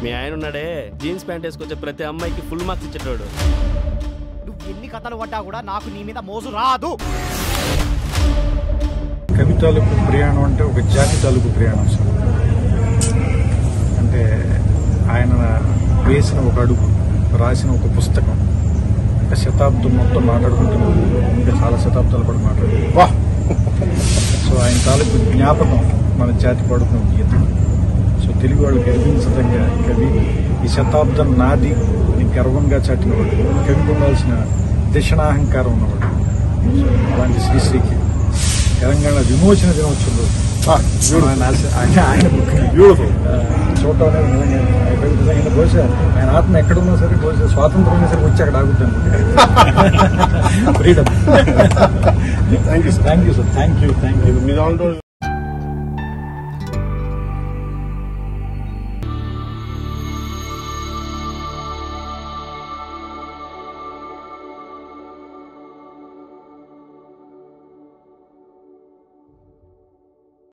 మీ ఆయన ఉన్నాడే jeans pant వేసుకొచ్చే ప్రతి అమ్మాయికి ఫుల్ మార్క్స్ ఇచ్చేటోడు నువ్వు ఎన్ని కథలు పడ్డా కూడా నాకు నీ మీద మోజు రాదు కవి తాలూకు ప్రయాణం అంటే ఒక జాతి తాలూకు ప్రయాణం సార్ అంటే ఆయన వేసిన ఒక అడుగు రాసిన ఒక పుస్తకం ఇంకా శతాబ్దం మొత్తం మాట్లాడుకుంటున్నాం ఇంకా చాలా శతాబ్దాలు కూడా మాట్లాడుకుంటాం సో ఆయన తాలూకు జ్ఞాపకం మన జాతి పడుతున్న గీత సో తెలుగు వాళ్ళు గర్వించదగ్గ కవి ఈ శతాబ్దం నాది అని గర్వంగా చాటినవాడు కవికి ఉండాల్సిన దిశనాహంకారం ఉన్నవాడు సో అలాంటి శ్రీశ్రీకి తెలంగాణ విమోచన దినోత్సవం రోజు ఆయన ఆశ- ఆయన ఆయన book ని, ఆ, చూడటం అనేది నిజంగా ఆయన కవిత నిజంగా బహుశా ఆయన ఆత్మ ఎక్కడున్నా సరే బహుశా స్వాతంత్రం ఉన్నా సరే వచ్చి అక్కడ ఆగుతాను freedom thank you thank you sir thank you thank you మీ దాంట్లో